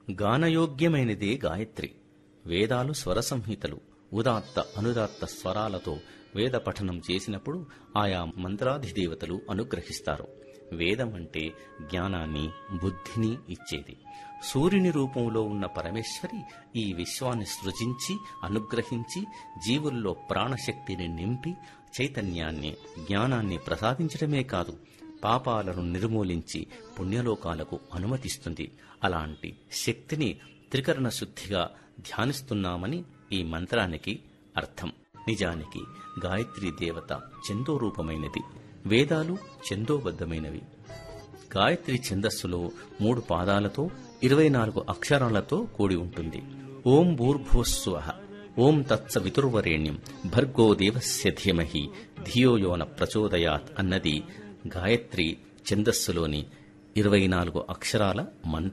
గానయోగ్యమైనదే గాయత్రి వేదాలు స్వర సంహితలు ఉదాత్త అనుదాత్త స్వరాలతో వేద పఠనం చేసినప్పుడు ఆయా మంత్రాధిదేవతలు అనుగ్రహిస్తారు వేదం అంటే జ్ఞానాన్ని బుద్ధిని ఇచ్చేది సూర్యుని రూపంలో ఉన్న పరమేశ్వరి ఈ విశ్వాన్ని సృజించి అనుగ్రహించి జీవుల్లో ప్రాణశక్తిని నింపి చైతన్యాన్ని జ్ఞానాన్ని ప్రసాదించడమే కాదు పాపాలను నిర్మూలించి పుణ్యలోకాలకు అనుమతిస్తుంది అలాంటి శక్తిని త్రికరణ శుద్ధిగా ధ్యానిస్తున్నామని ఈ మంత్రానికి అర్థం నిజానికి గాయత్రీ దేవత చందో రూపమైనది వేదాలు చందోబద్ధమైనవి గాయత్రి ఛందస్సులో మూడు పాదాలతో ఇరవై నాలుగు అక్షరాలతో కూడి ఉంటుంది ఓం భూర్భువస్సువ ఓం తత్సవితుర్వరేణ్యం భర్గో దేవస్య ధీమహి ధియోయోన ప్రచోదయాత్ అన్నది గాయత్రి ఛందస్సులోని ఇరవై నాలుగు అక్షరాల మంత్రం